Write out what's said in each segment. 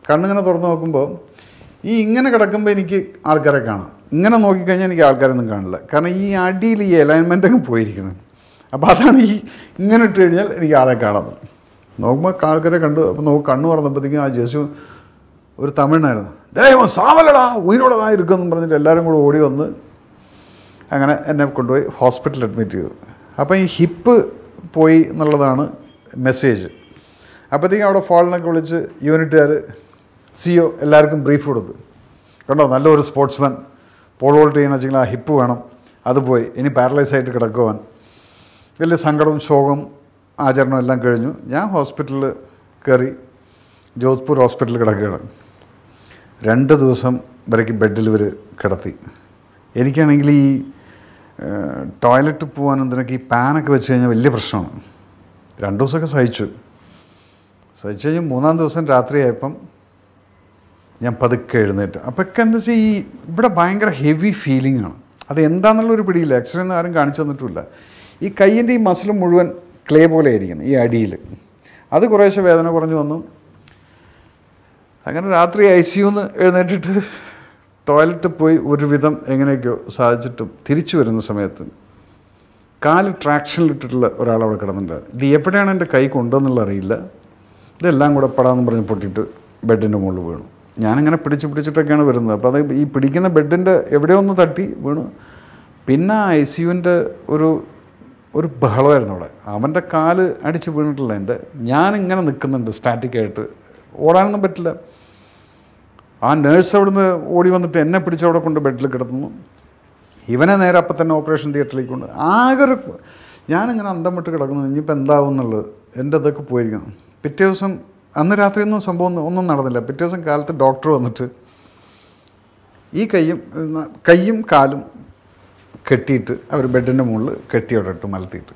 കണ്ണിങ്ങനെ തുറന്ന് നോക്കുമ്പോൾ ഈ ഇങ്ങനെ കിടക്കുമ്പോൾ എനിക്ക് ആൾക്കാരെ കാണാം ഇങ്ങനെ നോക്കിക്കഴിഞ്ഞാൽ എനിക്ക് ആൾക്കാരൊന്നും കാണില്ല കാരണം ഈ അടിയിൽ ഈ അലൈൻമെൻ്റ് അങ്ങ് പോയിരിക്കുന്നത് അപ്പോൾ അതാണ് ഈ ഇങ്ങനെ ഇട്ട് കഴിഞ്ഞാൽ എനിക്ക് ആളെ കാണാം നോക്കുമ്പോൾ ആൾക്കാരെ കണ്ടു അപ്പോൾ നോക്ക് കണ്ണ് തുറന്നപ്പോഴത്തേക്കും ആ ജേസു ഒരു തമിഴിനായിരുന്നു ദൈവം സാവലടാ ഉയരോടതാ ഇരിക്കുമെന്ന് പറഞ്ഞിട്ട് എല്ലാവരും കൂടെ ഓടി വന്ന് അങ്ങനെ എന്നെ കൊണ്ടുപോയി ഹോസ്പിറ്റലിൽ അഡ്മിറ്റ് ചെയ്തു അപ്പോൾ ഈ ഹിപ്പ് പോയി എന്നുള്ളതാണ് മെസ്സേജ് അപ്പോഴത്തേക്കും അവിടെ ഫോളിനൊക്കെ വിളിച്ച് യൂണിറ്റുകാർ സി ഒ എല്ലാവർക്കും ബ്രീഫ് കൊടുത്തു കണ്ടോ നല്ലൊരു സ്പോർട്സ്മാൻ പോൾ വോൾട്ട് ചെയ്യണമെന്ന് വെച്ചെങ്കിൽ ആ ഹിപ്പ് വേണം അത് പോയി ഇനി പാരലൈസ് ആയിട്ട് കിടക്കുവാൻ വലിയ സങ്കടവും ശോകവും ആചരണവും എല്ലാം കഴിഞ്ഞു ഞാൻ ഹോസ്പിറ്റലിൽ കയറി ജോധ്പൂർ ഹോസ്പിറ്റലിൽ കിടക്കുകയാണ് രണ്ട് ദിവസം വരയ്ക്ക് ബെഡിൽ ഇവർ കിടത്തി എനിക്കാണെങ്കിൽ ഈ ടോയ്ലറ്റ് പോകാനും ഇതിനൊക്കെ ഈ പാനൊക്കെ വെച്ച് കഴിഞ്ഞാൽ വലിയ പ്രശ്നമാണ് രണ്ട് ദിവസമൊക്കെ സഹിച്ചു സഹിച്ചു കഴിഞ്ഞ് മൂന്നാം ദിവസം രാത്രിയായപ്പം ഞാൻ പതുക്കെ എഴുന്നേറ്റ് അപ്പോൾ ഒക്കെ എന്താ വെച്ചാൽ ഈ ഇവിടെ ഭയങ്കര ഹെവി ഫീലിംഗ് ആണ് അത് എന്താണെന്നുള്ളൊരു പിടിയില്ല എക്സ്റേ ഒന്നും ആരും കാണിച്ചു തന്നിട്ടില്ല ഈ കയ്യിൻ്റെ ഈ മസിൽ മുഴുവൻ ക്ലേ പോലെ ആയിരിക്കുന്നു ഈ അടിയിൽ അത് കുറേശ്ശെ വേദന കുറഞ്ഞു വന്നു അങ്ങനെ രാത്രി ഐ സി യുന്ന് എഴുന്നേറ്റിട്ട് ടോയ്ലറ്റിൽ പോയി ഒരുവിധം എങ്ങനെയൊക്കെയോ സാധിച്ചിട്ടും തിരിച്ചു വരുന്ന സമയത്ത് കാല് ട്രാക്ഷനിലിട്ടിട്ടുള്ള ഒരാൾ അവിടെ കിടന്നിട്ടുണ്ട് ഇത് എവിടെയാണ് എൻ്റെ കൈ കൊണ്ടുവന്നുള്ള അറിയില്ല ഇതെല്ലാം കൂടെ പടാന്ന് പറഞ്ഞ് പൊട്ടിയിട്ട് ബെഡിൻ്റെ മുകളിൽ വീണു ഞാനിങ്ങനെ പിടിച്ച് പിടിച്ചിട്ടൊക്കെയാണ് വരുന്നത് അപ്പോൾ അത് ഈ പിടിക്കുന്ന ബെഡിൻ്റെ എവിടെയോ ഒന്ന് തട്ടി വീണു പിന്നെ ഐ സി യുവിൻ്റെ ഒരു ഒരു ബഹളമായിരുന്നു അവിടെ അവൻ്റെ കാല് അടിച്ച് വീണിട്ടില്ല എൻ്റെ ഞാനിങ്ങനെ നിൽക്കുന്നുണ്ട് സ്റ്റാറ്റിക്കായിട്ട് ഓടാനൊന്നും പറ്റില്ല ആ നേഴ്സ് അവിടുന്ന് ഓടി വന്നിട്ട് എന്നെ പിടിച്ച് അവിടെ കൊണ്ട് ബെഡിൽ കിടത്തുന്നു ഇവനെ നേരെ അപ്പം തന്നെ ഓപ്പറേഷൻ തിയേറ്ററിലേക്ക് കൊണ്ട് ആകെ ഒരു ഞാനിങ്ങനെ അന്തം വിട്ട് കിടക്കുന്നു ഇനിയിപ്പോൾ എന്താവും എന്നുള്ളത് എൻ്റെ ഇതൊക്കെ പോയിരിക്കുന്നു പിറ്റേ ദിവസം അന്ന് രാത്രിയൊന്നും സംഭവം ഒന്നും- ഒന്നും നടന്നില്ല പിറ്റേ ദിവസം കാലത്ത് ഡോക്ടർ വന്നിട്ട് ഈ കൈയും ന- കൈയും കാലും കെട്ടിയിട്ട് അവർ ബെഡിൻ്റെ മുകളിൽ കെട്ടി അവിടെ ഇട്ട് മലത്തിയിട്ട്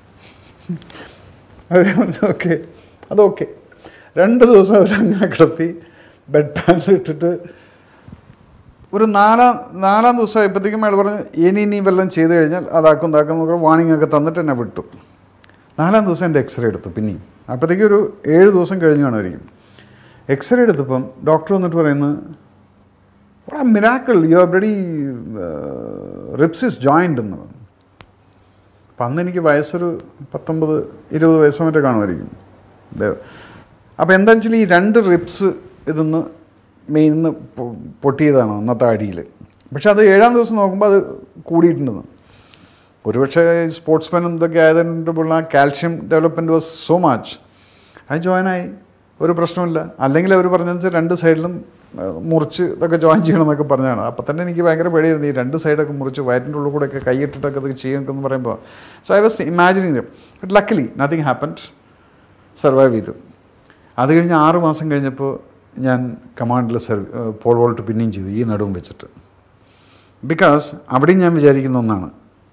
ഓക്കെ അതൊക്കെ രണ്ട് ദിവസം അവരങ്ങനെ കിടത്തി ബെഡ് പാനിൽ ഇട്ടിട്ട് ഒരു നാലാം നാലാം ദിവസം ആയപ്പോഴത്തേക്കും അയാൾ പറഞ്ഞു ഇനി ഇനി വല്ലതും ചെയ്ത് കഴിഞ്ഞാൽ അതാക്കും ഇതാക്കും എന്നൊക്കെ വാണിംഗ് ഒക്കെ തന്നിട്ട് എന്നെ വിട്ടു നാലാം ദിവസം എൻ്റെ എക്സ്റേ എടുത്തു പിന്നെയും അപ്പോഴത്തേക്കും ഒരു ഏഴ് ദിവസം കഴിഞ്ഞ് കാണുമായിരിക്കും എക്സ്റേ എടുത്തപ്പം ഡോക്ടർ വന്നിട്ട് പറയുന്നത് miracle you are very ribs is joint എന്ന് പറഞ്ഞു അപ്പം അന്ന് എനിക്ക് വയസ്സൊരു പത്തൊമ്പത് ഇരുപത് വയസ്സോ മറ്റോ കാണുമായിരിക്കും അപ്പോൾ എന്താണെന്ന് വെച്ചാൽ ഈ രണ്ട് റിപ്സ് ഇതൊന്ന് മെയിന്ന് പൊട്ടിയതാണ് അന്നത്തെ അടിയിൽ പക്ഷെ അത് ഏഴാം ദിവസം നോക്കുമ്പോൾ അത് കൂടിയിട്ടുണ്ടെന്ന് ഒരുപക്ഷെ സ്പോർട്സ്മാൻ ഇതൊക്കെ ആയതുകൊണ്ടുള്ള calcium development was so much അത് ജോയിനായി ഒരു പ്രശ്നമില്ല അല്ലെങ്കിൽ അവർ പറഞ്ഞതെന്ന് വെച്ചാൽ രണ്ട് സൈഡിലും ആ, മുറിച്ച് ഇതൊക്കെ ജോയിൻ ചെയ്യണം എന്നൊക്കെ പറഞ്ഞതാണ് അപ്പം തന്നെ എനിക്ക് ഭയങ്കര പേടിയായിരുന്നു ഈ രണ്ട് സൈഡൊക്കെ മുറിച്ച് വയറ്റിൻ്റെ ഉള്ളിൽ കൂടെയൊക്കെ കൈയിട്ടിട്ടൊക്കെ ഇത് ചെയ്യുമെന്നൊക്കെ എന്ന് പറയുമ്പോൾ so I was imagining but luckily nothing happened survive ചെയ്തു അത് കഴിഞ്ഞ് ആറ് മാസം കഴിഞ്ഞപ്പോൾ ഞാൻ കമാൻഡിൽ സർവ് പോൾ വോൾട്ട് പിന്നെയും ചെയ്തു ഈ നടുവും വെച്ചിട്ട് ബിക്കോസ് അവിടെയും ഞാൻ വിചാരിക്കുന്ന ഒന്നാണ്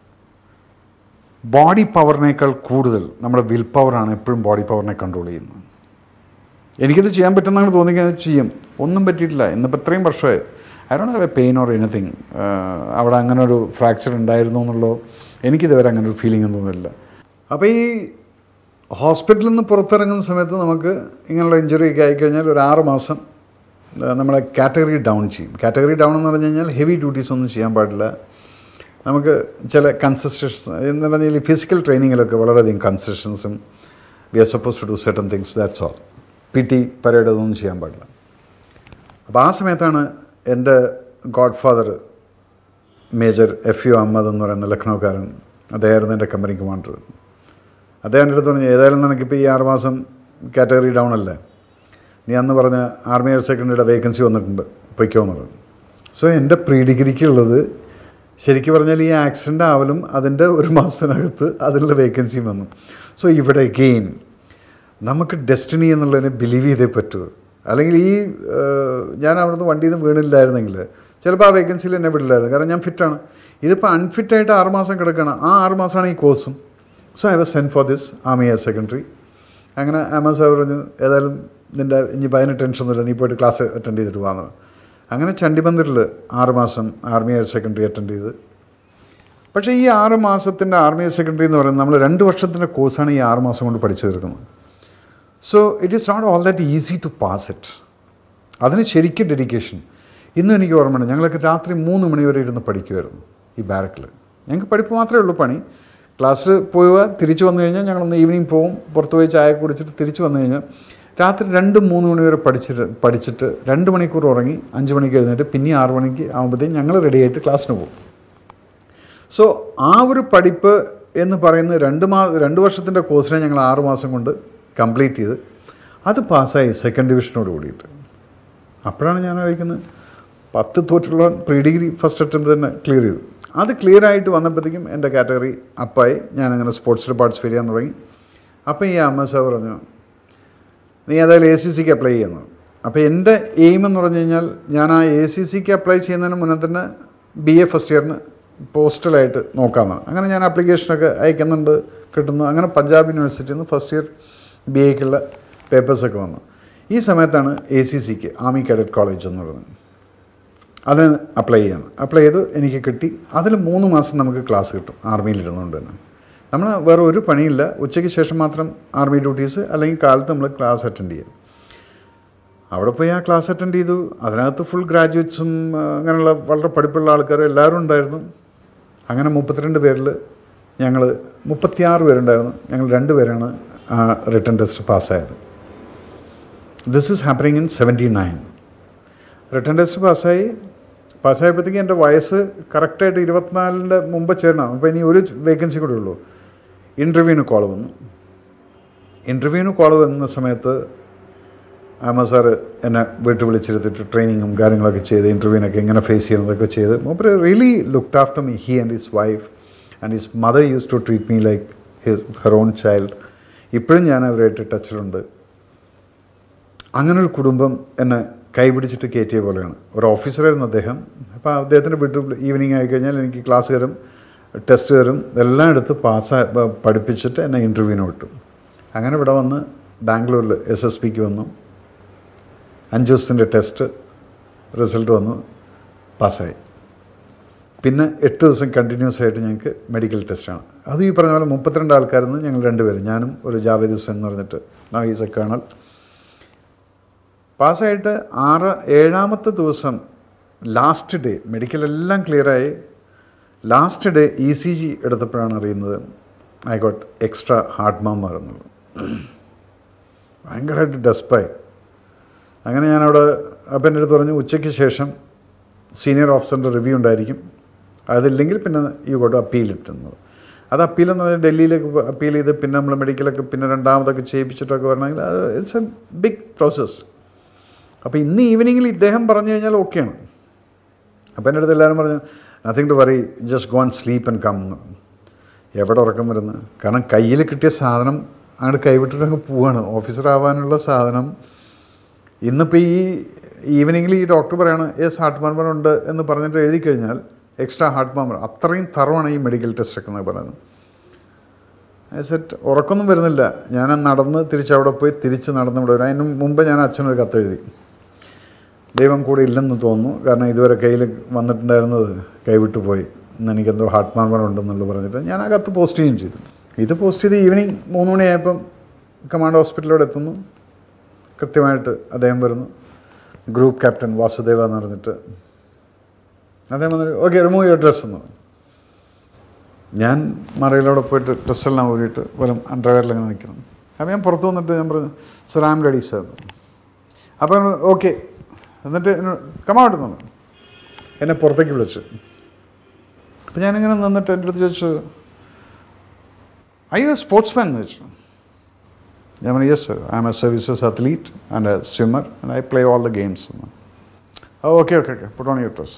ബോഡി പവറിനേക്കാൾ കൂടുതൽ നമ്മുടെ വിൽ പവറാണ് എപ്പോഴും ബോഡി പവറിനെ കൺട്രോൾ ചെയ്യുന്നത് എനിക്കിത് ചെയ്യാൻ പറ്റുന്നതാണ് തോന്നിക്കുന്നത് ചെയ്യും ഒന്നും പറ്റിയിട്ടില്ല ഇന്നിപ്പോൾ ഇത്രയും വർഷമായി I don't have a pain or anything അവിടെ അങ്ങനെ ഒരു ഫ്രാക്ചർ ഉണ്ടായിരുന്നു എന്നുള്ളോ എനിക്കിതുവരെ അങ്ങനെ ഒരു ഫീലിംഗ് ഒന്നും തോന്നില്ല അപ്പോൾ ഈ ഹോസ്പിറ്റലിൽ നിന്ന് പുറത്തിറങ്ങുന്ന സമയത്ത് നമുക്ക് ഇങ്ങനെയുള്ള ഇഞ്ചുറി ഒക്കെ ആയിക്കഴിഞ്ഞാൽ ഒരു ആറ് മാസം ആ, നമ്മളെ കാറ്റഗറി ഡൗൺ ചെയ്യും കാറ്റഗറി ഡൗൺ എന്ന് പറഞ്ഞു കഴിഞ്ഞാൽ ഹെവി ഡ്യൂട്ടീസ് ഒന്നും ചെയ്യാൻ പാടില്ല നമുക്ക് ചില കൺസിസ്റ്റൻസ് എന്ന് പറഞ്ഞാൽ ഫിസിക്കൽ ട്രെയിനിങ്ങിലൊക്കെ വളരെയധികം കൺസിസ്റ്റൻസും we are suppose to do certain things that's all P T parade ഒന്നും ചെയ്യാൻ പാടില്ല അപ്പോൾ ആ സമയത്താണ് എൻ്റെ godfather major F U Ahmed എന്ന് പറയുന്ന ലക്നൗക്കാരൻ അദ്ദേഹമായിരുന്നു എൻ്റെ കമ്പനി കമാൻഡർ അദ്ദേഹം എൻ്റെ അടുത്ത് പറഞ്ഞു ഏതായാലും നിനക്കിപ്പോൾ ഈ ആറുമാസം കാറ്റഗറി ഡൗൺ അല്ലേ നീ അന്ന് പറഞ്ഞ ആർമി ഹയർ സെക്കൻഡറിയുടെ വേക്കൻസി വന്നിട്ടുണ്ട് പൊയ്ക്കോ എന്ന് പറഞ്ഞു സോ എൻ്റെ പ്രീ ഡിഗ്രിക്കുള്ളത് ശരിക്കും പറഞ്ഞാൽ ഈ ആക്സിഡൻ്റ് ആവലും അതിൻ്റെ ഒരു മാസത്തിനകത്ത് അതിലുള്ള വേക്കൻസിയും വന്നു സോ ഇവിടെ ഗെയിൻ നമുക്ക് ഡെസ്റ്റിനി എന്നുള്ളതിനെ ബിലീവ് ചെയ്തേ പറ്റൂ അല്ലെങ്കിൽ ഈ ഏഹ്, ഞാൻ അവിടുന്ന് വണ്ടിയിൽ നിന്ന് വീണില്ലായിരുന്നെങ്കിൽ ചിലപ്പോൾ ആ വേക്കൻസിയിൽ എന്നെ വിടില്ലായിരുന്നു കാരണം ഞാൻ ഫിറ്റാണ് ഇതിപ്പോൾ അൺഫിറ്റായിട്ട് ആറുമാസം കിടക്കുകയാണ് ആ ആറുമാസമാണ് ഈ കോഴ്സും so I was send for this army higher secondary അങ്ങനെ ആമ സാർ പറഞ്ഞു ഏതായാലും നിൻ്റെ ഇനി അതിന് ടെൻഷനൊന്നുമില്ല നീ പോയിട്ട് ക്ലാസ് അറ്റൻഡ് ചെയ്തിട്ട് പോകാമെന്ന് അങ്ങനെ ചണ്ഡിമന്ദിറിൽ ആറുമാസം ആർമി ഹയർ സെക്കൻഡറി അറ്റൻഡ് ചെയ്ത് പക്ഷേ ഈ ആറ് മാസത്തിൻ്റെ ആർമി ഹയർ സെക്കൻഡറി എന്ന് പറയുന്നത് നമ്മൾ രണ്ട് വർഷത്തിൻ്റെ കോഴ്സാണ് ഈ ആറ് മാസം കൊണ്ട് പഠിച്ചു തീർക്കുന്നത് so it is not all that easy to pass it അതിന് ശരിക്കും ഡെഡിക്കേഷൻ ഇന്നും എനിക്ക് ഓർമ്മയുണ്ട് ഞങ്ങളൊക്കെ രാത്രി മൂന്ന് മണി വരെ ഇരുന്ന് പഠിക്കുമായിരുന്നു ഈ ബാരക്കിൽ ഞങ്ങൾക്ക് പഠിപ്പ് മാത്രമേ ഉള്ളൂ പണി ക്ലാസ്സിൽ പോവുക തിരിച്ചു വന്നു കഴിഞ്ഞാൽ ഞങ്ങളൊന്ന് ഈവനിങ് പോവും പുറത്ത് പോയി ചായ കുടിച്ചിട്ട് തിരിച്ചു വന്നു കഴിഞ്ഞാൽ രാത്രി രണ്ട് മൂന്ന് മണി വരെ പഠിച്ചിട്ട് പഠിച്ചിട്ട് രണ്ട് മണിക്കൂർ ഉറങ്ങി അഞ്ച് മണിക്ക് എഴുന്നേറ്റ് പിന്നെ ആറ് മണിക്ക് ആകുമ്പോഴത്തേക്കും ഞങ്ങൾ റെഡിയായിട്ട് ക്ലാസ്സിന് പോകും സോ ആ ഒരു പഠിപ്പ് എന്ന് പറയുന്ന രണ്ട് മാ രണ്ട് വർഷത്തിൻ്റെ കോഴ്സിനെ ഞങ്ങൾ ആറ് മാസം കൊണ്ട് കംപ്ലീറ്റ് ചെയ്ത് അത് പാസ്സായി സെക്കൻഡ് ഡിവിഷനോട് കൂടിയിട്ട് അപ്പോഴാണ് ഞാൻ ആലോചിക്കുന്നത് പത്ത് തോറ്റുള്ള പ്രീ ഡിഗ്രി ഫസ്റ്റ് അറ്റംപ്റ്റ് തന്നെ ക്ലിയർ ചെയ്തു അത് ക്ലിയർ ആയിട്ട് വന്നപ്പോഴത്തേക്കും എൻ്റെ കാറ്റഗറി അപ്പായി ഞാൻ അങ്ങനെ സ്പോർട്സിൽ പാർട്ടിസിപ്പേറ്റ് ചെയ്യാൻ തുടങ്ങി അപ്പം ഈ അമ്മ സാർ പറഞ്ഞു നീ ഏതായാലും എ സി സിക്ക് അപ്ലൈ ചെയ്യുന്നു അപ്പോൾ എൻ്റെ എയിം എന്ന് പറഞ്ഞു കഴിഞ്ഞാൽ ഞാൻ ആ എ സി സിക്ക് അപ്ലൈ ചെയ്യുന്നതിന് മുന്നേ തന്നെ ബി എ ഫസ്റ്റ് ഇയറിന് പോസ്റ്റലായിട്ട് നോക്കാമെന്നാണ് അങ്ങനെ ഞാൻ ആപ്ലിക്കേഷനൊക്കെ അയക്കുന്നുണ്ട് കിട്ടുന്നു അങ്ങനെ പഞ്ചാബ് യൂണിവേഴ്സിറ്റിയിൽ നിന്ന് ഫസ്റ്റ് ഇയർ ബി എക്കുള്ള പേപ്പേഴ്സൊക്കെ വന്നു ഈ സമയത്താണ് എ സി സിക്ക് ആർമി കാഡറ്റ് കോളേജ് എന്ന് പറയുന്നത് അതിന് അപ്ലൈ ചെയ്യണം അപ്ലൈ ചെയ്തു എനിക്ക് കിട്ടി അതിൽ മൂന്ന് മാസം നമുക്ക് ക്ലാസ് കിട്ടും ആർമിയിലിരുന്നുകൊണ്ട് തന്നെ നമ്മൾ വേറെ ഒരു പണിയില്ല ഉച്ചയ്ക്ക് ശേഷം മാത്രം ആർമി ഡ്യൂട്ടീസ് അല്ലെങ്കിൽ കാലത്ത് നമ്മൾ ക്ലാസ് അറ്റൻഡ് ചെയ്യും അവിടെ പോയി ആ ക്ലാസ് അറ്റൻഡ് ചെയ്തു അതിനകത്ത് ഫുൾ ഗ്രാജുവേറ്റ്സും ആ, അങ്ങനെയുള്ള വളരെ പഠിപ്പുള്ള ആൾക്കാരും എല്ലാവരും ഉണ്ടായിരുന്നു അങ്ങനെ മുപ്പത്തിരണ്ട് പേരിൽ ഞങ്ങൾ മുപ്പത്തിയാറ് പേരുണ്ടായിരുന്നു ഞങ്ങൾ രണ്ട് പേരാണ് ആ റിട്ടേൺ ടെസ്റ്റ് പാസ്സായത് this is happening in seventy nine return test പാസ്സായി പാസ്സായപ്പോഴത്തേക്കും എൻ്റെ വയസ്സ് കറക്റ്റായിട്ട് ഇരുപത്തിനാലിൻ്റെ മുമ്പ് ചേരണം അപ്പോൾ ഇനി ഒരു വേക്കൻസി കൂടെ ഉള്ളൂ ഇൻ്റർവ്യൂവിന് കോൾ വന്നു ഇൻ്റർവ്യൂവിന് കോൾ വന്ന സമയത്ത് ആമ സാറ് എന്നെ വീട്ടിൽ വിളിച്ചിരുത്തിട്ട് ട്രെയിനിങ്ങും കാര്യങ്ങളൊക്കെ ചെയ്ത് ഇൻ്റർവ്യൂവിനൊക്കെ എങ്ങനെ ഫേസ് ചെയ്യണതൊക്കെ ചെയ്ത് മൂപ്പര് really looked after me he and his wife and his mother use to treat me like his her own child ഇപ്പോഴും ഞാൻ അവരായിട്ട് ടച്ചിലുണ്ട് അങ്ങനെ ഒരു കുടുംബം എന്നെ കൈപിടിച്ചിട്ട് കയറ്റിയ പോലെയാണ് ഒരു ഓഫീസറായിരുന്നു അദ്ദേഹം അപ്പോൾ അദ്ദേഹത്തിൻ്റെ വീട്ടിൽ ഈവനിങ് ആയി കഴിഞ്ഞാൽ എനിക്ക് ക്ലാസ് കയറും ടെസ്റ്റ് കയറും എല്ലാം എടുത്ത് പാസ് പഠിപ്പിച്ചിട്ട് എന്നെ ഇൻ്റർവ്യൂവിന് വിട്ടു അങ്ങനെ ഇവിടെ വന്ന് ബാംഗ്ലൂരിൽ എസ് എസ് പിക്ക് വന്നു അഞ്ച് ദിവസത്തിൻ്റെ ടെസ്റ്റ് റിസൾട്ട് വന്നു പാസ്സായി പിന്നെ എട്ട് ദിവസം കണ്ടിന്യൂസ് ആയിട്ട് ഞങ്ങൾക്ക് മെഡിക്കൽ ടെസ്റ്റാണ് അത് ഈ പറഞ്ഞ പോലെ മുപ്പത്തിരണ്ട് ആൾക്കാരിൽ നിന്ന് ഞങ്ങൾ രണ്ടുപേരും ഞാനും ഒരു ജാവേദ് ഹുസൈൻ എന്ന് പറഞ്ഞിട്ട് നോ ഈസ് എ കേണൽ പാസ്സായിട്ട് ആറ് ഏഴാമത്തെ ദിവസം ലാസ്റ്റ് ഡേ മെഡിക്കൽ എല്ലാം ക്ലിയറായി last day E C G എടുത്തപ്പോഴാണ് അറിയുന്നത് I got extra heart murmur എന്നുള്ളത് ഭയങ്കരമായിട്ട് ഡെസ്പായി അങ്ങനെ ഞാനവിടെ അപ്പം എൻ്റെ അടുത്ത് പറഞ്ഞു ഉച്ചയ്ക്ക് ശേഷം സീനിയർ ഓഫീസറിൻ്റെ റിവ്യൂ ഉണ്ടായിരിക്കും അതില്ലെങ്കിൽ പിന്നെ യു ഗോട്ട് അപ്പീൽ ഇട്ടുന്നത് അത് അപ്പീൽ എന്ന് പറഞ്ഞാൽ ഡൽഹിയിലേക്ക് അപ്പീൽ ചെയ്ത് പിന്നെ നമ്മൾ മെഡിക്കലൊക്കെ പിന്നെ രണ്ടാമതൊക്കെ ചെയ്യിപ്പിച്ചിട്ടൊക്കെ വരണമെങ്കിൽ അത് ഇറ്റ്സ് എ ബിഗ് പ്രോസസ്സ് അപ്പോൾ ഇന്ന് ഈവനിങ്ങിൽ ഇദ്ദേഹം പറഞ്ഞു കഴിഞ്ഞാൽ ഓക്കെയാണ് അപ്പോൾ എൻ്റെ അടുത്ത് എല്ലാവരും പറഞ്ഞു nothing to worry just go and sleep and come എവിടെ ഉറക്കം വരുന്നത് കാരണം കയ്യിൽ കിട്ടിയ സാധനം അങ്ങോട്ട് കൈവിട്ടിട്ട് അങ്ങ് പോവാണ് ഓഫീസർ ആവാനുള്ള സാധനം ഇന്നിപ്പോൾ ഈ ഈവനിങ്ങിൽ ഈ ഡോക്ടർ പറയാണ് യെസ് ഹാർട്ട് മാർമർ ഉണ്ട് എന്ന് പറഞ്ഞിട്ട് എഴുതി കഴിഞ്ഞാൽ എക്സ്ട്രാ ഹാർട്ട് മാർമർ അത്രയും തറവാണ് ഈ മെഡിക്കൽ ടെസ്റ്റ് ഒക്കെ എന്നൊക്കെ പറയുന്നത് സെറ്റ് ഉറക്കമൊന്നും വരുന്നില്ല ഞാൻ നടന്ന് തിരിച്ചവിടെ പോയി തിരിച്ച് നടന്ന് ഇവിടെ വരും അതിന് മുമ്പ് ഞാൻ അച്ഛനൊരു കത്തെഴുതി ദൈവം കൂടെ ഇല്ലെന്ന് തോന്നുന്നു കാരണം ഇതുവരെ കയ്യിൽ വന്നിട്ടുണ്ടായിരുന്നത് കൈവിട്ടു പോയി ഇന്ന് എനിക്കെന്തോ ഹാർട്ട് മാർമർ ഉണ്ടെന്നുള്ളത് പറഞ്ഞിട്ട് ഞാൻ ആ കത്ത് പോസ്റ്റ് ചെയ്യുകയും ചെയ്തു ഇത് പോസ്റ്റ് ചെയ്ത് ഈവനിങ് മൂന്ന് മണിയായപ്പം കമാൻഡ് ഹോസ്പിറ്റലിലോട് എത്തുന്നു കൃത്യമായിട്ട് അദ്ദേഹം വരുന്നു ഗ്രൂപ്പ് ക്യാപ്റ്റൻ വാസുദേവ എന്ന് പറഞ്ഞിട്ട് അദ്ദേഹം വന്നിട്ട് ഓക്കെ റിമൂവ് യുവർ ഡ്രസ്സ് എന്ന് പറഞ്ഞു ഞാൻ മറയിലൂടെ പോയിട്ട് ഡ്രസ്സെല്ലാം ഊരിയിട്ട് വെറും അണ്ടർവെയറിൽ അങ്ങനെ നിൽക്കുന്നു അപ്പോൾ ഞാൻ പുറത്ത് വന്നിട്ട് ഞാൻ പറഞ്ഞു സർ ആം റെഡി സാർ അപ്പോൾ ഓക്കെ എന്നിട്ട് കമാവട്ടെ നിന്ന് എന്നെ പുറത്തേക്ക് വിളിച്ചു അപ്പോൾ ഞാനിങ്ങനെ നിന്നിട്ട് എൻ്റെ അടുത്ത് ചോദിച്ചു ഐ യു എ സ്പോർട്സ്മാൻ എന്ന് ചോദിച്ചു ഞാൻ പറഞ്ഞു yes sir I'm a services athlete and a swimmer and I play all the games okay okay okay put on your dress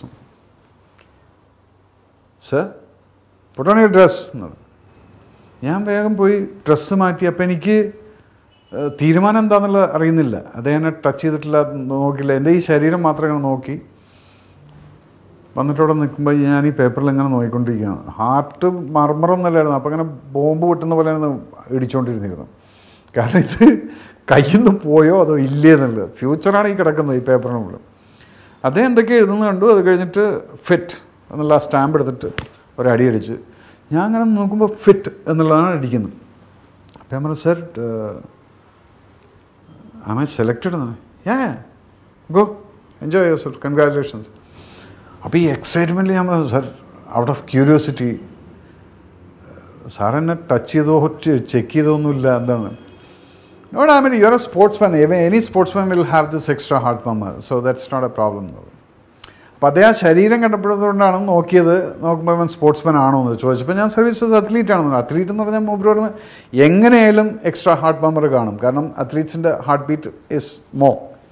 sir put on your dress എന്ന് പറഞ്ഞു ഞാൻ വേഗം പോയി dress മാറ്റി അപ്പം എനിക്ക് ഏഹ്, തീരുമാനം എന്താണെന്നുള്ളത് അറിയുന്നില്ല അദ്ദേഹം എന്നെ ടച്ച് ചെയ്തിട്ടില്ല നോക്കില്ല എൻ്റെ ഈ ശരീരം മാത്രം ഇങ്ങനെ നോക്കി വന്നിട്ട് അവിടെ നിൽക്കുമ്പോൾ ഞാൻ ഈ പേപ്പറിൽ ഇങ്ങനെ നോക്കിക്കൊണ്ടിരിക്കുകയാണ് ഹാർട്ട് മർമറൊന്നുമല്ലായിരുന്നു അപ്പം ഇങ്ങനെ ബോംബ് പൊട്ടുന്ന പോലെയാണ് ഇടിച്ചുകൊണ്ടിരുന്നിരുന്നത് കാരണം ഇത് കയ്യിൽ നിന്ന് പോയോ അതോ ഇല്ലേ എന്നുള്ളത് ഫ്യൂച്ചറാണ് ഈ കിടക്കുന്നത് ഈ പേപ്പറിനുള്ളിൽ അദ്ദേഹം എന്തൊക്കെ എഴുതുന്ന കണ്ടു അത് കഴിഞ്ഞിട്ട് ഫിറ്റ് എന്നുള്ള ആ സ്റ്റാമ്പ് എടുത്തിട്ട് ഒരടി അടിച്ച് ഞാൻ അങ്ങനെ നോക്കുമ്പോൾ ഫിറ്റ് എന്നുള്ളതാണ് അടിക്കുന്നത് അപ്പം ഞാൻ പറഞ്ഞു സർ ആം ഐ സെലക്റ്റഡ് എന്നാണ് ഏ go enjoy yourself congratulations അപ്പോൾ ഈ എക്സൈറ്റ്മെൻറ്റിൽ ഞാൻ പറഞ്ഞു sir out of curiosity sir എന്നെ ടച്ച് ചെയ്തോ ചെക്ക് ചെയ്തോന്നുമില്ല എന്താണ് not I mean you are a sportsman any sportsman will have this extra heart pump so that's not a problem അപ്പോൾ അദ്ദേഹം ശരീരം കണ്ടപ്പോഴതുകൊണ്ടാണ് നോക്കിയത് നോക്കുമ്പോൾ അവൻ സ്പോർട്സ്മാൻ ആണോ എന്ന് ചോദിച്ചപ്പോൾ ഞാൻ സർവീസസ് അത്ലീറ്റ് ആണെന്ന് അത്ലീറ്റ് എന്ന് പറഞ്ഞാൽ മൂപ്പർ പറഞ്ഞ് എങ്ങനെയായാലും എക്സ്ട്രാ ഹാർട്ട് പമ്പർ കാണും കാരണം അത്ലീറ്റ്സിൻ്റെ ഹാർട്ട് ബീറ്റ് ഇസ് മോ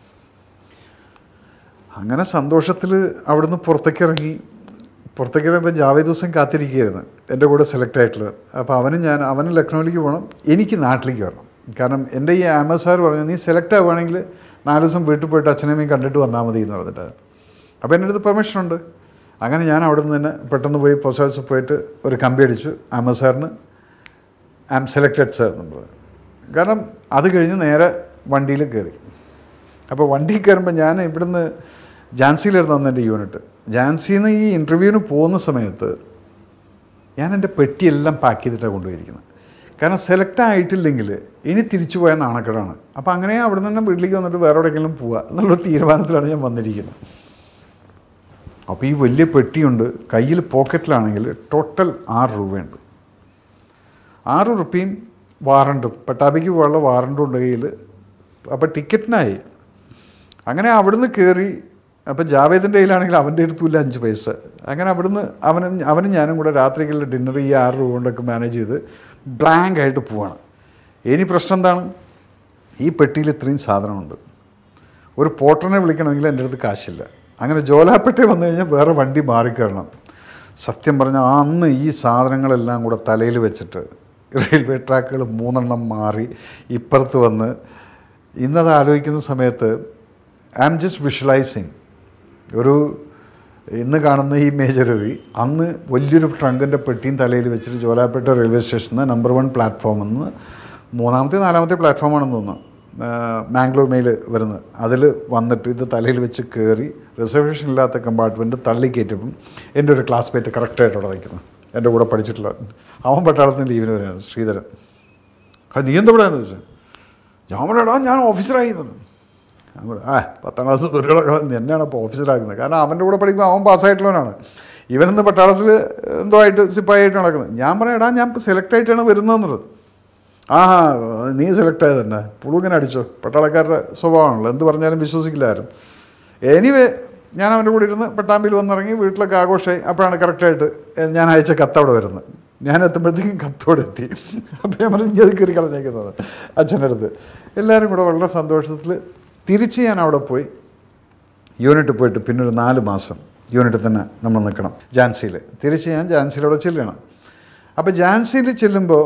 അങ്ങനെ സന്തോഷത്തിൽ അവിടുന്ന് പുറത്തേക്ക് ഇറങ്ങി പുറത്തേക്ക് ഇറങ്ങിയപ്പോൾ ജാവേദ് ഹുസൈൻ കാത്തിരിക്കുകയായിരുന്നു എൻ്റെ കൂടെ സെലക്ട് ആയിട്ടുള്ളത് അപ്പോൾ അവനും ഞാൻ അവന് ലക്നൗവിലേക്ക് പോകണം എനിക്ക് നാട്ടിലേക്ക് വരണം കാരണം എൻ്റെ ഈ ആമ സാർ പറഞ്ഞു നീ സെലക്ട് ആവുകയാണെങ്കിൽ നാല് ദിവസം വീട്ടിൽ പോയിട്ട് അച്ഛനമ്മയും കണ്ടിട്ട് വന്നാൽ മതി എന്ന് പറഞ്ഞിട്ട് അപ്പോൾ എൻ്റെ അടുത്ത് പെർമിഷൻ ഉണ്ട് അങ്ങനെ ഞാൻ അവിടെ നിന്ന് തന്നെ പെട്ടെന്ന് പോയി പോസ്റ്റ് ഓഫീസിൽ പോയിട്ട് ഒരു കമ്പി അടിച്ചു ആമ സാറിന് ഐ ആം സെലക്റ്റഡ് സാർ എന്നുള്ളത് കാരണം അത് കഴിഞ്ഞ് നേരെ വണ്ടിയിൽ കയറി അപ്പോൾ വണ്ടിയിൽ കയറുമ്പോൾ ഞാൻ ഇവിടുന്ന് ജാൻസിയിലായിരുന്നു അന്ന് എൻ്റെ യൂണിറ്റ് ജാൻസിയിൽ നിന്ന് ഈ ഇൻ്റർവ്യൂവിന് പോകുന്ന സമയത്ത് ഞാൻ എൻ്റെ പെട്ടിയെല്ലാം പാക്ക് ചെയ്തിട്ടാണ് കൊണ്ടുപോയിരിക്കുന്നത് കാരണം സെലക്ട് ആയിട്ടില്ലെങ്കിൽ ഇനി തിരിച്ചു പോയ നാണക്കേടാണ് അപ്പോൾ അങ്ങനെ അവിടെ നിന്ന് തന്നെ വീട്ടിലേക്ക് വന്നിട്ട് വേറെ എവിടെയെങ്കിലും പോവുക എന്നുള്ള തീരുമാനത്തിലാണ് ഞാൻ വന്നിരിക്കുന്നത് അപ്പോൾ ഈ വലിയ പെട്ടിയുണ്ട് കയ്യിൽ പോക്കറ്റിലാണെങ്കിൽ ടോട്ടൽ ആറ് രൂപയുണ്ട് ആറ് റുപ്യയും വാറണ്ടും പട്ടാഭിക്ക് പോകാനുള്ള വാറണ്ടും ഉണ്ട് കയ്യിൽ അപ്പോൾ ടിക്കറ്റിനായി അങ്ങനെ അവിടുന്ന് കയറി അപ്പം ജാവേദിൻ്റെ കയ്യിലാണെങ്കിൽ അവൻ്റെ അടുത്തുമില്ല അഞ്ച് പൈസ അങ്ങനെ അവിടുന്ന് അവനും അവനും ഞാനും കൂടെ രാത്രികളിൽ ഡിന്നർ ഈ ആറ് രൂപ കൊണ്ടൊക്കെ മാനേജ് ചെയ്ത് ബ്ലാങ്ക് ആയിട്ട് പോവാണ് ഇനി പ്രശ്നം എന്താണ് ഈ പെട്ടിയിൽ ഇത്രയും സാധനമുണ്ട് ഒരു പോട്ടറിനെ വിളിക്കണമെങ്കിൽ എൻ്റെ അടുത്ത് കാശില്ല അങ്ങനെ ജോലാപ്പെട്ടി വന്നു കഴിഞ്ഞാൽ വേറെ വണ്ടി മാറിക്കയറണം സത്യം പറഞ്ഞാൽ അന്ന് ഈ സാധനങ്ങളെല്ലാം കൂടെ തലയിൽ വെച്ചിട്ട് റെയിൽവേ ട്രാക്കുകൾ മൂന്നെണ്ണം മാറി ഇപ്പുറത്ത് വന്ന് ഇന്നത് ആലോചിക്കുന്ന സമയത്ത് ഐ ആം ജസ്റ്റ് വിഷ്വലൈസിങ് ഒരു ഇന്ന് കാണുന്ന ഈ മേജർ രവി അന്ന് വലിയൊരു ട്രങ്കിൻ്റെ പെട്ടിയും തലയിൽ വെച്ചിട്ട് ജോലാപ്പേട്ട റെയിൽവേ സ്റ്റേഷനിൽ നമ്പർ വൺ പ്ലാറ്റ്ഫോമിൽ നിന്ന് മൂന്നാമത്തെ നാലാമത്തെ പ്ലാറ്റ്ഫോമാണെന്ന് തോന്നുന്നു മാംഗ്ലൂർ മെയിൽ വരുന്നത് അതിൽ വന്നിട്ട് ഇത് തലയിൽ വെച്ച് കയറി റിസർവേഷൻ ഇല്ലാത്ത കമ്പാർട്ട്മെൻറ്റ് തള്ളി കയറ്റിയപ്പം എൻ്റെ ഒരു ക്ലാസ്മേറ്റ് കറക്റ്റായിട്ട് അവിടെ നിൽക്കുന്നത് എൻ്റെ കൂടെ പഠിച്ചിട്ടുള്ള അവൻ പട്ടാളത്തിന് ലീവിന് വരികയാണ് ശ്രീധരൻ അത് നീ എന്താ ഇവിടെ ചോദിച്ചു ഞാൻ പറയടാ ഞാൻ ഓഫീസറായി എന്നു ഞാൻ പറഞ്ഞു, ആ പത്താം ക്ലാസ് തൊഴിലുകളൊക്കെ എന്നെയാണ് ഇപ്പോൾ ഓഫീസറാക്കുന്നത് കാരണം അവൻ്റെ കൂടെ പഠിക്കുമ്പോൾ അവൻ പാസ്സായിട്ടുള്ളവനാണ് ഇവനിന്ന് പട്ടാളത്തിൽ എന്തോ ആയിട്ട് സിപ്പായിട്ട് നടക്കുന്നത് ഞാൻ പറയാം എടാ ഞാൻ സെലക്ട് ആയിട്ടാണ് വരുന്നതെന്നുള്ളത് ആ നീ സെലക്ട് ആയത് തന്നെ പുളുങ്ങനെ അടിച്ചോ പട്ടാളക്കാരുടെ സ്വഭാവമാണല്ലോ എന്ത് പറഞ്ഞാലും വിശ്വസിക്കില്ലാരും എനിവേ ഞാൻ അവൻ്റെ കൂടെ ഇരുന്ന് പട്ടാമ്പിയിൽ വന്നിറങ്ങി വീട്ടിലൊക്കെ ആഘോഷമായി അപ്പോഴാണ് കറക്റ്റായിട്ട് ഞാൻ അയച്ച കത്ത് അവിടെ വരുന്നത് ഞാൻ എത്തുമ്പോഴത്തേക്കും കത്തോടെ എത്തി അപ്പോൾ ഞാൻ പറഞ്ഞു അത് കയറി കളഞ്ഞേക്കുന്നത് അച്ഛൻ്റെ അടുത്ത് എല്ലാവരും കൂടെ വളരെ സന്തോഷത്തിൽ തിരിച്ച് ഞാൻ അവിടെ പോയി യൂണിറ്റ് പോയിട്ട് പിന്നെ ഒരു നാല് മാസം യൂണിറ്റിൽ തന്നെ നമ്മൾ നിൽക്കണം ജാൻസിയിൽ തിരിച്ച് ഞാൻ ജാൻസിയിലൂടെ ചെല്ലണം അപ്പോൾ ജാൻസിയിൽ ചെല്ലുമ്പോൾ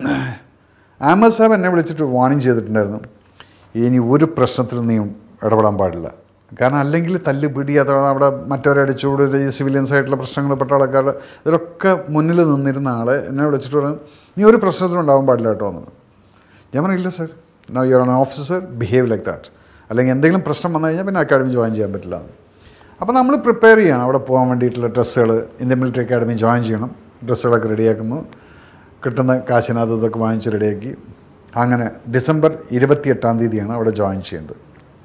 ആമ സാബ് എന്നെ വിളിച്ചിട്ട് വാണിംഗ് ചെയ്തിട്ടുണ്ടായിരുന്നു ഇനി ഒരു പ്രശ്നത്തിൽ നീ ഇടപെടാൻ പാടില്ല കാരണം അല്ലെങ്കിൽ തല്ല് പിടി അഥവാ അവിടെ മറ്റവരെ അടിച്ചുകൂടി ഈ സിവിലിയൻസ് ആയിട്ടുള്ള പ്രശ്നങ്ങൾ പെട്ട ആൾക്കാരുടെ ഇതിലൊക്കെ മുന്നിൽ നിന്നിരുന്ന ആളെ എന്നെ വിളിച്ചിട്ട് പറഞ്ഞു നീ ഒരു പ്രശ്നത്തിലും ഉണ്ടാവാൻ പാടില്ല കേട്ടോ എന്ന് ഞാൻ പറഞ്ഞില്ല sir no you are an officer behave like that അല്ലെങ്കിൽ എന്തെങ്കിലും പ്രശ്നം വന്നു കഴിഞ്ഞാൽ പിന്നെ അക്കാഡമി ജോയിൻ ചെയ്യാൻ പറ്റില്ല അപ്പോൾ നമ്മൾ പ്രിപ്പയർ ചെയ്യണം അവിടെ പോകാൻ വേണ്ടിയിട്ടുള്ള ഡ്രസ്സുകൾ ഇന്ത്യൻ മിലിറ്ററി അക്കാഡമി ജോയിൻ ചെയ്യണം ഡ്രസ്സുകളൊക്കെ റെഡിയാക്കുന്നു കിട്ടുന്ന കാശിനകത്ത് ഇതൊക്കെ വാങ്ങിച്ച് റെഡിയാക്കി അങ്ങനെ ഡിസംബർ ഇരുപത്തിയെട്ടാം തീയതിയാണ് അവിടെ ജോയിൻ ചെയ്യേണ്ടത്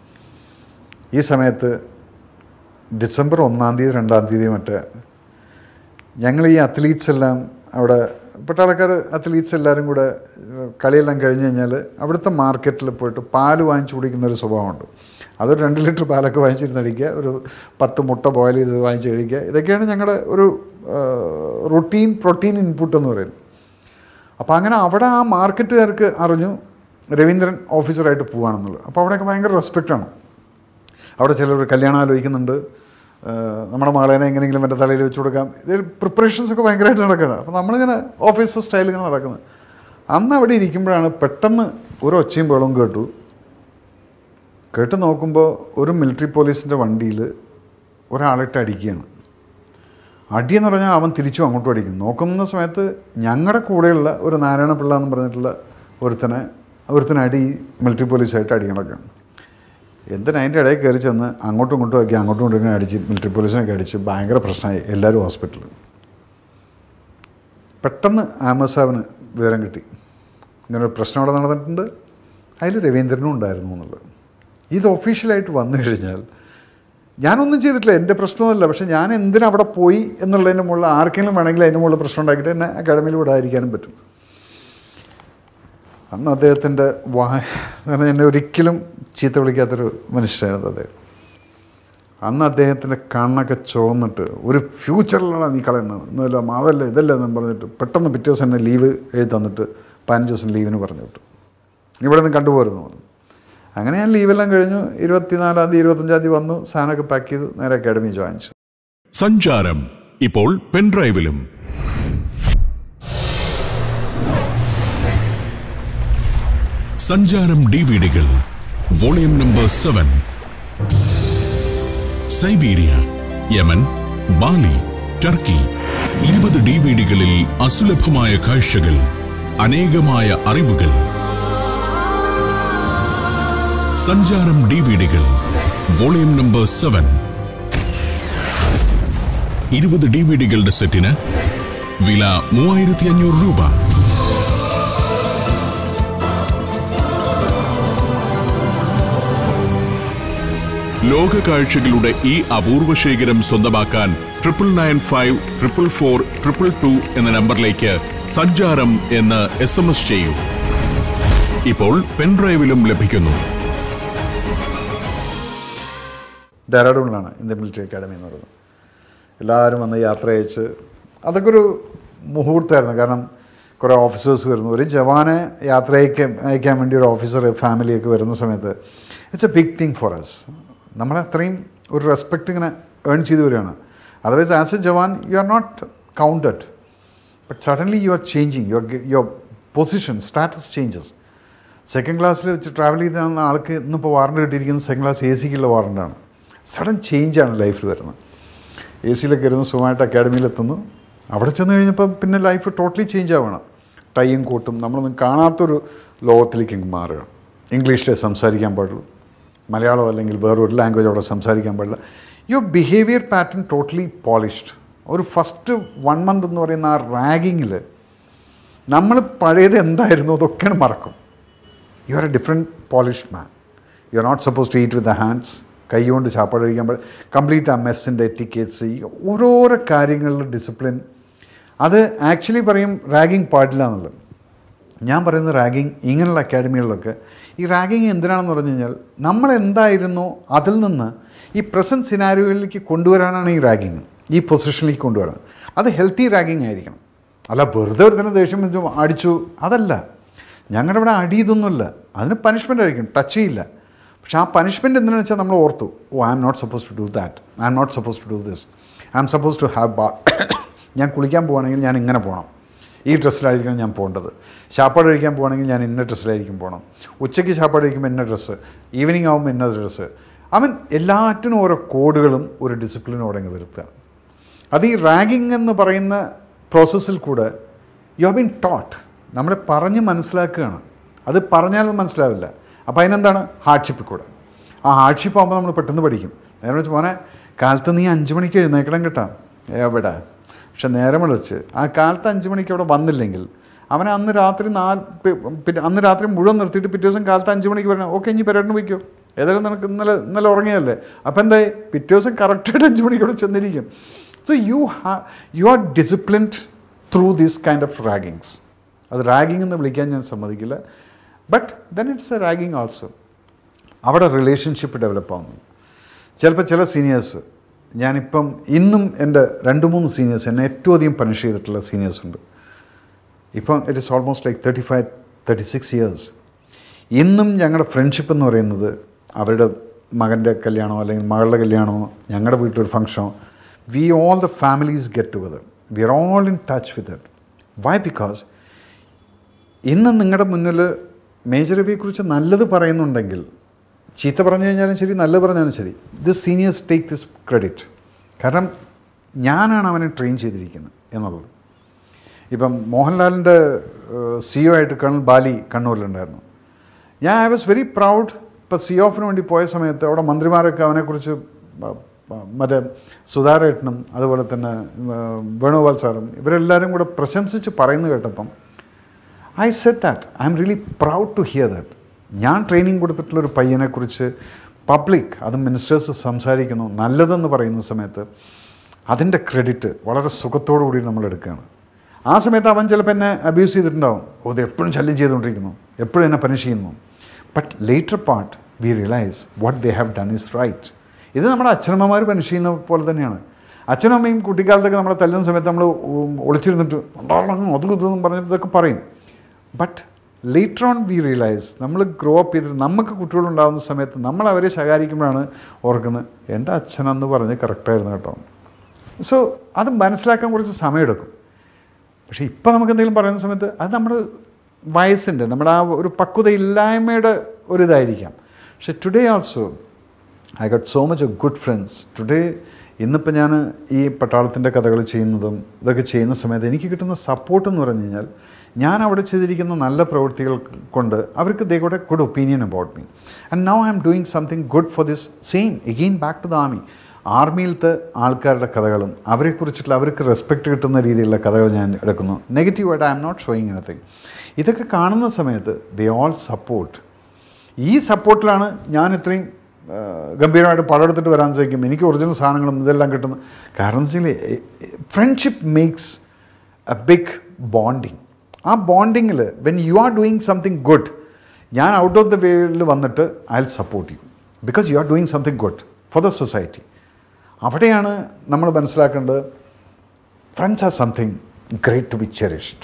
ഈ സമയത്ത് ഡിസംബർ ഒന്നാം തീയതി രണ്ടാം തീയതി മറ്റേ ഞങ്ങൾ ഈ അത്ലീറ്റ്സ് എല്ലാം അവിടെ പട്ടാളക്കാർ അത്ലീറ്റ്സ് എല്ലാവരും കൂടെ ഏഹ്, കളിയെല്ലാം കഴിഞ്ഞ് കഴിഞ്ഞാൽ അവിടുത്തെ മാർക്കറ്റിൽ പോയിട്ട് പാല് വാങ്ങിച്ചു കുടിക്കുന്ന ഒരു സ്വഭാവമുണ്ട് അതൊരു രണ്ട് ലിറ്റർ പാലൊക്കെ വാങ്ങിച്ചിരുന്ന് അടിക്കുക ഒരു പത്ത് മുട്ട ബോയിൽ ചെയ്ത് വാങ്ങിച്ച് കഴിക്കുക ഇതൊക്കെയാണ് ഞങ്ങളുടെ ഒരു റുട്ടീൻ പ്രോട്ടീൻ ഇൻപുട്ട് എന്ന് പറയുന്നത് അപ്പോൾ അങ്ങനെ അവിടെ ആ മാർക്കറ്റുകാർക്ക് അറിഞ്ഞു രവീന്ദ്രൻ ഓഫീസറായിട്ട് പോവുകയാണെന്നുള്ളത് അപ്പോൾ അവിടെയൊക്കെ ഭയങ്കര റെസ്പെക്റ്റാണ് അവിടെ ചിലർ കല്യാണം ആലോചിക്കുന്നുണ്ട് ഏഹ് നമ്മുടെ മകളേനെ എങ്ങനെയെങ്കിലും എൻ്റെ തലയിൽ വെച്ച് കൊടുക്കാം ഇതിൽ പ്രിപ്പറേഷൻസ് ഒക്കെ ഭയങ്കരമായിട്ട് നടക്കുകയാണ് അപ്പോൾ നമ്മളിങ്ങനെ ഓഫീസ് സ്റ്റൈൽ ഇങ്ങനെ നടക്കുന്നത് അന്ന് അവിടെ ഇരിക്കുമ്പോഴാണ് പെട്ടെന്ന് ഒരു ഒച്ചയും ബഹളവും കേട്ടു കേട്ട് നോക്കുമ്പോൾ ഒരു മിലിറ്ററി പോലീസിൻ്റെ വണ്ടിയിൽ ഒരാളിട്ട് അടിക്കുകയാണ് അടിയെന്ന് പറഞ്ഞാൽ അവൻ തിരിച്ചും അങ്ങോട്ടും അടിക്കും നോക്കുന്ന സമയത്ത് ഞങ്ങളുടെ കൂടെയുള്ള ഒരു നാരായണ പിള്ള എന്ന് പറഞ്ഞിട്ടുള്ള ഒരുത്തനെ ഒരുത്തനെ അടി മിലിറ്ററി പോലീസായിട്ട് അടി നടക്കുകയാണ് എന്തിനാ അതിൻ്റെ ഇടയിൽ കയറി ചെന്ന് അങ്ങോട്ടും ഇങ്ങോട്ടും ഒക്കെ അങ്ങോട്ടും ഇങ്ങോട്ടും ഇങ്ങനെ അടിച്ച് മിലിറ്ററി പോലീസിനൊക്കെ അടിച്ച് ഭയങ്കര പ്രശ്നമായി എല്ലാവരും ഹോസ്പിറ്റലിൽ പെട്ടെന്ന് ആമസാവിന് വിവരം കിട്ടി ഇങ്ങനെ ഒരു പ്രശ്നം അവിടെ നടന്നിട്ടുണ്ട് അതിൽ രവീന്ദ്രനും ഉണ്ടായിരുന്നു എന്നുള്ളത് ഇത് ഒഫീഷ്യലായിട്ട് വന്നു കഴിഞ്ഞാൽ ഞാനൊന്നും ചെയ്തിട്ടില്ല എൻ്റെ പ്രശ്നമൊന്നുമില്ല പക്ഷേ ഞാൻ എന്തിനാ അവിടെ പോയി എന്നുള്ളതിൻ്റെ മുകളിൽ ആർക്കെങ്കിലും വേണമെങ്കിൽ അതിൻ്റെ മുകളിൽ പ്രശ്നം ഉണ്ടാക്കിയിട്ട് എന്നെ അക്കാഡമിയിൽ വിടാതിരിക്കാനും പറ്റും അന്ന് അദ്ദേഹത്തിൻ്റെ വാ കാരണം എന്നെ ഒരിക്കലും ചീത്ത വിളിക്കാത്തൊരു മനുഷ്യനായിരുന്നു അദ്ദേഹം അന്ന് അദ്ദേഹത്തിൻ്റെ കണ്ണൊക്കെ ചുവന്നിട്ട് ഒരു ഫ്യൂച്ചറിലാണ് നീ കളയുന്നത് എന്നല്ല അതല്ല ഇതല്ല എന്നും പറഞ്ഞിട്ട് പെട്ടെന്ന് പിറ്റേ ദിവസം എന്നെ ലീവ് എഴുതി തന്നിട്ട് പതിനഞ്ച് ദിവസം ലീവിന് പറഞ്ഞു വിട്ടു ഇവിടെ നിന്ന് കണ്ടുപോരുന്നു പറഞ്ഞു അങ്ങനെ ഞാൻ ലീവെല്ലാം കഴിഞ്ഞു ഇരുപത്തിനാലാം തീയതി ഇരുപത്തഞ്ചാം തീയതി വന്നു സാധനമൊക്കെ പാക്ക് ചെയ്തു നേരെ അക്കാഡമി ജോയിൻ ചെയ്തു സഞ്ചാരം ഇപ്പോൾ പെൻഡ്രൈവിലും സഞ്ചാരം ഡിവിഡികൾ volume number seven Siberia Yemen Bali Turkey ഇരുപത് ഡിവിഡികളിൽ അസുലഭമായ കാഴ്ചകൾ അനേകമായ അറിവുകൾ സഞ്ചാരം ഡിവിഡികൾ വോളിയം നമ്പർ സെവൻ ഇരുപത് ഡിവിഡികളുടെ സെറ്റിന് വില മൂവായിരത്തി അഞ്ഞൂറ് രൂപ ലോക കാഴ്ചകളുടെ ഈ അപൂർവ ശേഖരം സ്വന്തമാക്കാൻ triple nine five triple four triple two എന്ന നമ്പറിലേക്ക് സഞ്ചാരം എന്ന് എസ് എം എസ് ചെയ്യൂ ഇപ്പോൾ പെൻഡ്രൈവിലും ലഭിക്കുന്നു ഡെറാഡൂണിലാണ് ഇന്ത്യൻ മിലിറ്ററി അക്കാഡമി എന്ന് പറയുന്നത് എല്ലാവരും വന്ന് യാത്ര അയച്ച് അതൊക്കെ ഒരു മുഹൂർത്തമായിരുന്നു കാരണം കുറേ ഓഫീസേഴ്സ് വരുന്നു ഒരു ജവാനെ യാത്ര അയക്കാൻ അയക്കാൻ വേണ്ടി ഒരു ഓഫീസർ ഫാമിലിയൊക്കെ വരുന്ന സമയത്ത് it's a big thing for us നമ്മളെ അത്രയും ഒരു റെസ്പെക്റ്റ് ഇങ്ങനെ ഏൺ ചെയ്ത് വരികയാണ് otherwise as a jawan you are not counted but suddenly you are changing your your position status changes second ക്ലാസ്സിൽ വെച്ച് ട്രാവൽ ചെയ്ത ആൾക്ക് ഇന്നിപ്പോൾ വാറണ്ട് കിട്ടിയിരിക്കുന്നത് സെക്കൻഡ് ക്ലാസ് എ സിക്കുള്ള വാറണ്ടാണ് സഡൻ ചേഞ്ചാണ് ലൈഫിൽ വരുന്നത് എ സിയിലൊക്കെ ഇരുന്ന് സുഖമായിട്ട് അക്കാഡമിയിൽ എത്തുന്നു അവിടെ ചെന്ന് കഴിഞ്ഞപ്പോൾ പിന്നെ ലൈഫ് ടോട്ടലി ചേഞ്ച് ആവണം ടൈയും കോട്ടും നമ്മളൊന്നും കാണാത്തൊരു ലോകത്തിലേക്ക് അങ്ങ് മാറുക ഇംഗ്ലീഷിലേ സംസാരിക്കാൻ പാടുള്ളൂ മലയാളം അല്ലെങ്കിൽ വേറൊരു ലാംഗ്വേജ് അവിടെ സംസാരിക്കാൻ പാടില്ല your behaviour pattern totally polished ഒരു ഫസ്റ്റ് വൺ മന്ത് എന്ന് പറയുന്ന ആ റാഗിങ്ങിൽ നമ്മൾ പഴയത് എന്തായിരുന്നു അതൊക്കെയാണ് മറക്കും you are a different polish man you are not suppose to eat with the hands കൈ കൊണ്ട് ചാപ്പാട് കഴിക്കാൻ പാടില്ല കംപ്ലീറ്റ് ആ മെസ്സിൻ്റെ ടിക്കറ്റ്സ് ഈ ഓരോരോ കാര്യങ്ങളിലും ഡിസിപ്ലിൻ അത് ആക്ച്വലി പറയും റാഗിങ് പാടില്ല എന്നുള്ളത് ഞാൻ പറയുന്ന റാഗിങ് ഇങ്ങനെയുള്ള അക്കാഡമികളിലൊക്കെ ഈ റാഗിങ് എന്തിനാണെന്ന് പറഞ്ഞു കഴിഞ്ഞാൽ നമ്മൾ എന്തായിരുന്നോ അതിൽ നിന്ന് ഈ പ്രസൻറ്റ് സിനാരിയോയിലേക്ക് കൊണ്ടുവരാനാണ് ഈ റാഗിങ് ഈ പൊസിഷനിലേക്ക് കൊണ്ടുവരാൻ അത് ഹെൽത്തി റാഗിങ് ആയിരിക്കണം അല്ല വെറുതെ ഒരു തന്നെ ദേഷ്യം വെച്ചു അടിച്ചു അതല്ല ഞങ്ങളുടെ ഇവിടെ അടി ഇതൊന്നുമില്ല അതിന് പനിഷ്മെൻ്റ് ആയിരിക്കും ടച്ച് ചെയ്യില്ല പക്ഷെ ആ പനിഷ്മെൻറ്റ് എന്തിനാണെന്ന് വെച്ചാൽ നമ്മൾ ഓർത്തു oh I'm not suppose to do that I'm not suppose to do this I'm suppose to have ബാ ഞാൻ കുളിക്കാൻ പോവുകയാണെങ്കിൽ ഞാൻ ഇങ്ങനെ പോകണം ഈ ഡ്രസ്സിലായിരിക്കണം ഞാൻ പോകേണ്ടത് ചാപ്പാട് കഴിക്കാൻ പോകണമെങ്കിൽ ഞാൻ ഇന്ന ഡ്രസ്സിലായിരിക്കും പോകണം ഉച്ചയ്ക്ക് ചാപ്പാട് കഴിക്കുമ്പോൾ ഇന്ന ഡ്രസ്സ് ഈവനിങ് ആകുമ്പോൾ ഇന്ന ഡ്രസ്സ് അവൻ എല്ലാറ്റിനും ഓരോ കോഡുകളും ഒരു ഡിസിപ്ലിനോടെ അങ്ങ് വരുത്തുക അത് ഈ റാഗിങ് എന്ന് പറയുന്ന പ്രോസസ്സിൽ കൂടെ യു ഹവ് ബീൻ ടോട്ട് നമ്മളെ പറഞ്ഞ് മനസ്സിലാക്കുകയാണ് അത് പറഞ്ഞാലും മനസ്സിലാവില്ല അപ്പോൾ അതിനെന്താണ് ഹാർഡ്ഷിപ്പിൽ കൂടെ ആ ഹാർഡ്ഷിപ്പ് ആകുമ്പോൾ നമ്മൾ പെട്ടെന്ന് പഠിക്കും നേരെ വെച്ച് മോനെ കാലത്ത് നീ അഞ്ച് മണിക്ക് എഴുന്നേക്കണം കേട്ടോ എവിടെ പക്ഷെ നേരം വിളിച്ച് ആ കാലത്ത് അഞ്ച് മണിക്ക് അവിടെ വന്നില്ലെങ്കിൽ അവനെ അന്ന് രാത്രി നാല് പി- പിന്നെ അന്ന് രാത്രി മുഴുവൻ നിർത്തിയിട്ട് പിറ്റേ ദിവസം കാലത്ത് അഞ്ച് മണിക്ക് വരണം ഓക്കെ ഇനി പരിപാടിന് പോയിക്കോ ഏതായാലും നിനക്ക് ഇന്നലെ ഇന്നലെ ഉറങ്ങിയതല്ലേ അപ്പോൾ എന്തായി പിറ്റേ ദിവസം കറക്റ്റായിട്ട് അഞ്ച് മണിക്ക് അവിടെ ചെന്നിരിക്കും സോ യു ഹാ you are disciplined through these kind of raggings അത് റാഗിങ് എന്ന് വിളിക്കാൻ ഞാൻ സമ്മതിക്കില്ല but then it's a ragging also അവിടെ റിലേഷൻഷിപ്പ് ഡെവലപ്പ് ആവുന്നു ചിലപ്പോൾ ചില സീനിയേഴ്സ് ഞാനിപ്പം ഇന്നും എൻ്റെ രണ്ട് മൂന്ന് സീനിയേഴ്സ് എന്നെ ഏറ്റവും അധികം പണിഷ് ചെയ്തിട്ടുള്ള സീനിയേഴ്സ് ഉണ്ട് ഇപ്പം it is almost like thirty five thirty six years ഇന്നും ഞങ്ങളുടെ ഫ്രണ്ട്ഷിപ്പ് എന്ന് പറയുന്നത് അവരുടെ മകൻ്റെ കല്യാണമോ അല്ലെങ്കിൽ മകളുടെ കല്യാണമോ ഞങ്ങളുടെ വീട്ടിലൊരു ഫംഗ്ഷനോ we all the families get together we are all in touch with it why because ഇന്ന് നിങ്ങളുടെ മുന്നിൽ മേജർ രവിയെക്കുറിച്ച് നല്ലത് പറയുന്നുണ്ടെങ്കിൽ ചീത്ത പറഞ്ഞു കഴിഞ്ഞാലും ശരി നല്ലത് പറഞ്ഞാലും ശരി this seniors take this credit കാരണം ഞാനാണ് അവനെ ട്രെയിൻ ചെയ്തിരിക്കുന്നത് എന്നുള്ളത് ഇപ്പം മോഹൻലാലിൻ്റെ സി ഒ ആയിട്ട് കേണൽ ബാലി കണ്ണൂരിലുണ്ടായിരുന്നു ഞാൻ ഐ വാസ് വെരി പ്രൗഡ് ഇപ്പോൾ സി ഓഫിന് വേണ്ടി പോയ സമയത്ത് അവിടെ മന്ത്രിമാരൊക്കെ അവനെക്കുറിച്ച് ബ- ബ- മറ്റേ സുധാരേട്ടനും അതുപോലെ തന്നെ ആ, വേണുഗോപാൽ സാറും ഇവരെല്ലാവരും കൂടെ പ്രശംസിച്ച് പറയുന്നത് കേട്ടപ്പം I set that I'm really proud to hear that ഞാൻ ട്രെയിനിങ് കൊടുത്തിട്ടുള്ള ഒരു പയ്യനെക്കുറിച്ച് പബ്ലിക് അത് മിനിസ്റ്റേഴ്സ് സംസാരിക്കുന്നു നല്ലതെന്ന് പറയുന്ന സമയത്ത് അതിൻ്റെ ക്രെഡിറ്റ് വളരെ സുഖത്തോടു കൂടി നമ്മൾ എടുക്കുകയാണ് ആ സമയത്ത് അവൻ ചിലപ്പോൾ എന്നെ അബ്യൂസ് ചെയ്തിട്ടുണ്ടാവും ഓ ഇത് എപ്പോഴും ശല്യം ചെയ്തുകൊണ്ടിരിക്കുന്നു എപ്പോഴും എന്നെ പനിഷ് ചെയ്യുന്നു but later part we realise what they have done is right ഇത് നമ്മുടെ അച്ഛനമ്മമാർ പനിഷ് ചെയ്യുന്ന പോലെ തന്നെയാണ് അച്ഛനും അമ്മയും കുട്ടിക്കാലത്തൊക്കെ നമ്മളെ തല്ലുന്ന സമയത്ത് നമ്മൾ ഒളിച്ചിരുന്നിട്ട് ഉണ്ടാകണം അത് ഇതെന്നും പറഞ്ഞിട്ട് ഇതൊക്കെ പറയും but later on we realise നമ്മൾ ഗ്രോ അപ്പ് ചെയ്തിട്ട് നമുക്ക് കുട്ടികളുണ്ടാകുന്ന സമയത്ത് നമ്മൾ അവരെ ശകാരിക്കുമ്പോഴാണ് ഓർക്കുന്നത് എൻ്റെ അച്ഛനെന്ന് പറഞ്ഞ് കറക്റ്റായിരുന്നു കേട്ടോ സോ അത് മനസ്സിലാക്കാൻ കുറച്ച് സമയമെടുക്കും പക്ഷേ ഇപ്പം നമുക്ക് എന്തെങ്കിലും പറയുന്ന സമയത്ത് അത് നമ്മുടെ വയസ്സിൻ്റെ നമ്മുടെ ആ ഒരു പക്വതയില്ലായ്മയുടെ ഒരു ഇതായിരിക്കാം പക്ഷെ today also I got so much a good friends today ഇന്നിപ്പോൾ ഞാൻ ഈ പട്ടാളത്തിൻ്റെ കഥകൾ ചെയ്യുന്നതും ഇതൊക്കെ ചെയ്യുന്ന സമയത്ത് എനിക്ക് കിട്ടുന്ന സപ്പോർട്ട് എന്ന് പറഞ്ഞു കഴിഞ്ഞാൽ ഞാൻ അവിടെ ചെയ്തിരിക്കുന്ന നല്ല പ്രവൃത്തികൾ കൊണ്ട് അവർക്ക് they got a good opinion about me and now I'm doing something good for this same again back to the army ആർമിയിലത്തെ ആൾക്കാരുടെ കഥകളും അവരെക്കുറിച്ചിട്ടുള്ള അവർക്ക് റെസ്പെക്റ്റ് കിട്ടുന്ന രീതിയിലുള്ള കഥകൾ ഞാൻ എടുക്കുന്നു നെഗറ്റീവായിട്ട് I'm not showing anything ഇതൊക്കെ കാണുന്ന സമയത്ത് ദേ ഓൾ സപ്പോർട്ട് ഈ സപ്പോർട്ടിലാണ് ഞാൻ ഇത്രയും ആ, ഗംഭീരമായിട്ട് പടം എടുത്തിട്ട് വരാൻ സാധിക്കും എനിക്ക് ഒറിജിനൽ സാധനങ്ങളും ഇതെല്ലാം കിട്ടുന്നു കാരണം എന്ന് വെച്ചാൽ friendship makes a big bonding ആ ബോണ്ടിങ്ങിൽ when you are doing something good ഞാൻ ഔട്ട് ഓഫ് ദ വേയിൽ വന്നിട്ട് I will support you because you are doing something good for the society അവിടെയാണ് നമ്മൾ മനസ്സിലാക്കേണ്ടത് friends are something great to be cherished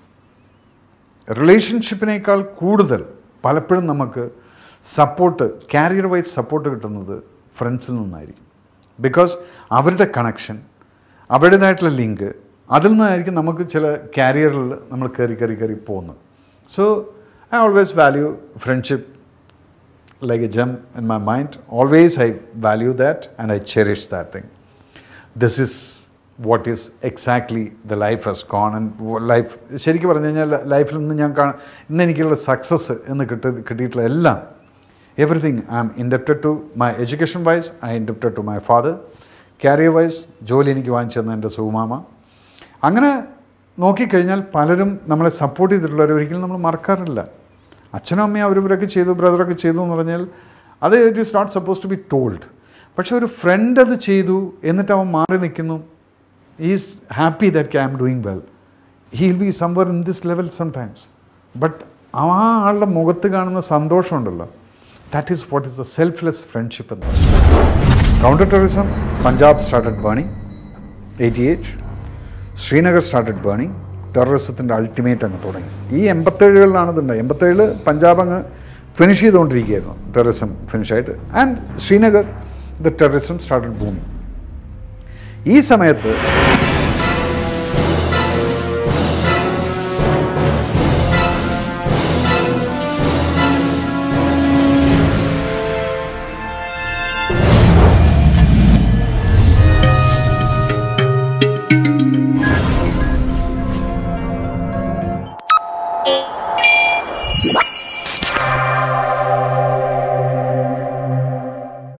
റിലേഷൻഷിപ്പിനേക്കാൾ കൂടുതൽ പലപ്പോഴും നമുക്ക് സപ്പോർട്ട് കാരിയർ വൈസ് സപ്പോർട്ട് കിട്ടുന്നത് ഫ്രണ്ട്സിൽ നിന്നായിരിക്കും ബിക്കോസ് അവരുടെ കണക്ഷൻ അവരുടേതായിട്ടുള്ള ലിങ്ക് അതിൽ നിന്നായിരിക്കും നമുക്ക് ചില കാരിയറിൽ നമ്മൾ കയറി കയറി കയറി പോകുന്നത് so I always value friendship like a gem in my mind. Always I value that and I cherish that thing. This is what is exactly the life has gone and life ശരിക്കും പറഞ്ഞു കഴിഞ്ഞാൽ ലൈഫിൽ നിന്ന് ഞാൻ കാണാൻ ഇന്ന് എനിക്കുള്ള success എന്ന് കിട്ടി കിട്ടിയിട്ടുള്ള എല്ലാം everything I am indebted to my education wise I indebted to my father career wise ജോലി എനിക്ക് വാങ്ങിച്ചു തന്ന എൻ്റെ സുമാമ അങ്ങനെ നോക്കിക്കഴിഞ്ഞാൽ പലരും നമ്മളെ സപ്പോർട്ട് ചെയ്തിട്ടുള്ളവർ ഒരിക്കലും നമ്മൾ മറക്കാറില്ല അച്ഛനും അമ്മയും അവരിവരൊക്കെ ചെയ്തു ബ്രദറൊക്കെ ചെയ്തു എന്ന് പറഞ്ഞാൽ അത് it is not suppose to be told പക്ഷെ ഒരു ഫ്രണ്ട് അത് ചെയ്തു എന്നിട്ട് അവൻ മാറി നിൽക്കുന്നു is happy that I am doing well he will be somewhere in this level sometimes but ആ ആളുടെ മുഖത്ത് കാണുന്ന സന്തോഷമുണ്ടല്ലോ that is what is the selfless friendship എന്ന് പറയുന്നത് counter terrorism Punjab started burning eighty eight Srinagar started burning ടെററിസത്തിൻ്റെ ultimate അങ്ങ് തുടങ്ങി ഈ എൺപത്തേഴുകളിലാണ് ഇതുണ്ടായി എൺപത്തേഴിൽ പഞ്ചാബ് അങ്ങ് ഫിനിഷ് ചെയ്തുകൊണ്ടിരിക്കുകയായിരുന്നു ടെററിസം ഫിനിഷായിട്ട് and Srinagar the terrorism started booming ഈ സമയത്ത്